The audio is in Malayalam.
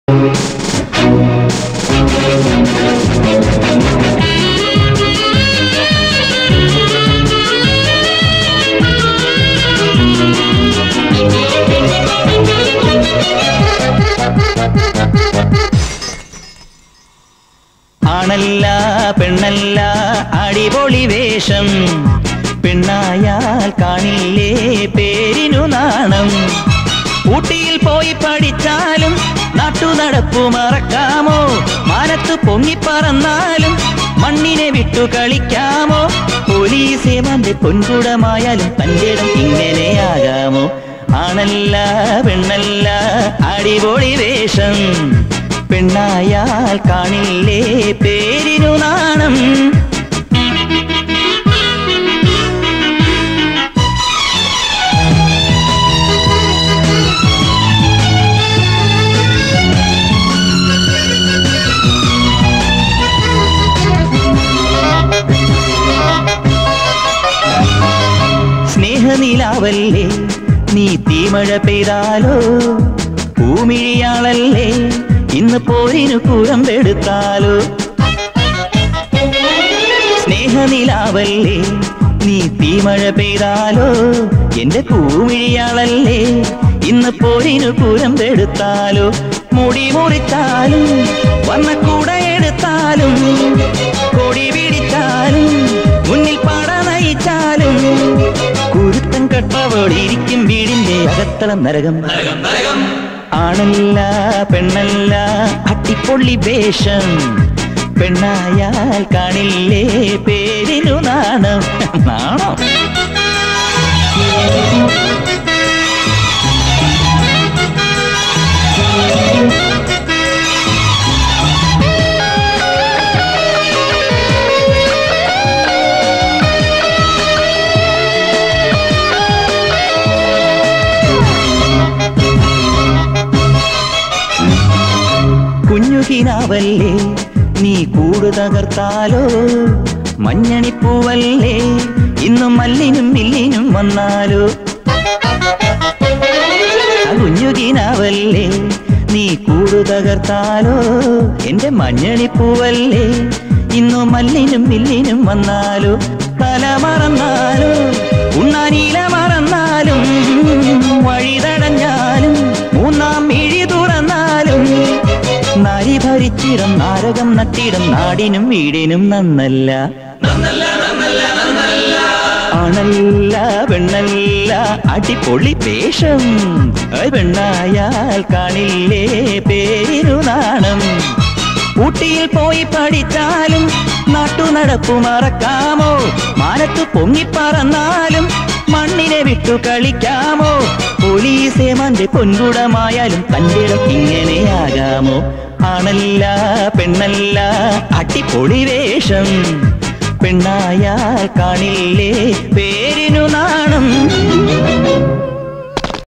ആണല്ല പെണ്ണല്ല അടിപൊളി വേഷം പെണ്ണായാൽ കാണില്ലേ പേരിനു നാണം ഊട്ടിയിൽ പോയി പഠിച്ചാലും നാട്ടു നടപ്പു മറക്കാമോ മാനത്ത് പൊങ്ങിപ്പറന്നാലും മണ്ണിനെ വിട്ടു കളിക്കാമോ പോലീസേമാന്റെ പൊൻകുടമായാലും തന്റെ ഇടം ഇങ്ങനെയാകാമോ ആണല്ല പെണ്ണല്ല അടിപൊളി വേഷം പെണ്ണായാൽ കാണില്ലേ പേരിനു നാണം സ്നേഹനിലാവല്ലേ നീ തീമഴ പെയ്താലോ പൂമിഴിയാളല്ലേ ഇന്ന് പോരിനു കൂരമ്പെടുത്താലോ സ്നേഹനിലാവല്ലേ നീ തീമഴ പെയ്താലോ എന്റെ പൂമിഴിയാളല്ലേ ഇന്ന് പോരിനു കൂരമ്പെടുത്താലോ മുടി മുറിച്ചാലും വർണ്ണക്കൂട എടുത്താലും കൊടി പിടിച്ചാലും മുന്നിൽ പട നയിച്ചാലും കുരുത്തം കെട്ടവളിരിക്കും വീടിന്റെ അകത്തളം നരകം ആണല്ല പെണ്ണല്ല അട്ടിപ്പൊള്ളി വേഷം പെണ്ണായാൽ കാണില്ലേ പേരിനു നാണം നാണം കുഞ്ഞുകിനാവല്ലേ നീ കൂട് തകർത്താലോ മഞ്ഞണിപ്പൂവല്ലേ ഇന്നും മല്ലിനും മില്ലിനും വന്നാലോ ആ കുഞ്ഞുകിനാവല്ലേ നീ കൂട് തകർത്താലോ എന്റെ മഞ്ഞണിപ്പൂവല്ലേ ഇന്നു മല്ലിനും മില്ലിനും വന്നാലോ തല മറന്നാലോ ഉണ്ണാനീല മറന്നാലും വഴി തടഞ്ഞാലും മൂന്നാം മിഴി തുറന്നാലും നാരി ഭരിച്ചിടം നാരകം നട്ടിടം നാടിനും വീടിനും നന്നല്ല ആണല്ല പെണ്ണല്ല അടിപൊളി വേഷം അത് പെണ്ണായാൽ കാണില്ലേ പേരിനു നാണം ഊട്ടിയിൽ പോയി പഠിച്ചാലും നാട്ടു നടപ്പു മറക്കാമോ മാനത്ത് പൊങ്ങിപ്പറന്നാലും മണ്ണിനെ വിട്ടു കളിക്കാമോ പോലീസേമാന്റെ പൊൻകുടമായാലും തന്റെടം ഇങ്ങനെയാകാമോ ആണല്ല പെണ്ണല്ല അടിപൊളി വേഷം പെണ്ണായാൽ കാണില്ലേ പേരിനു നാണം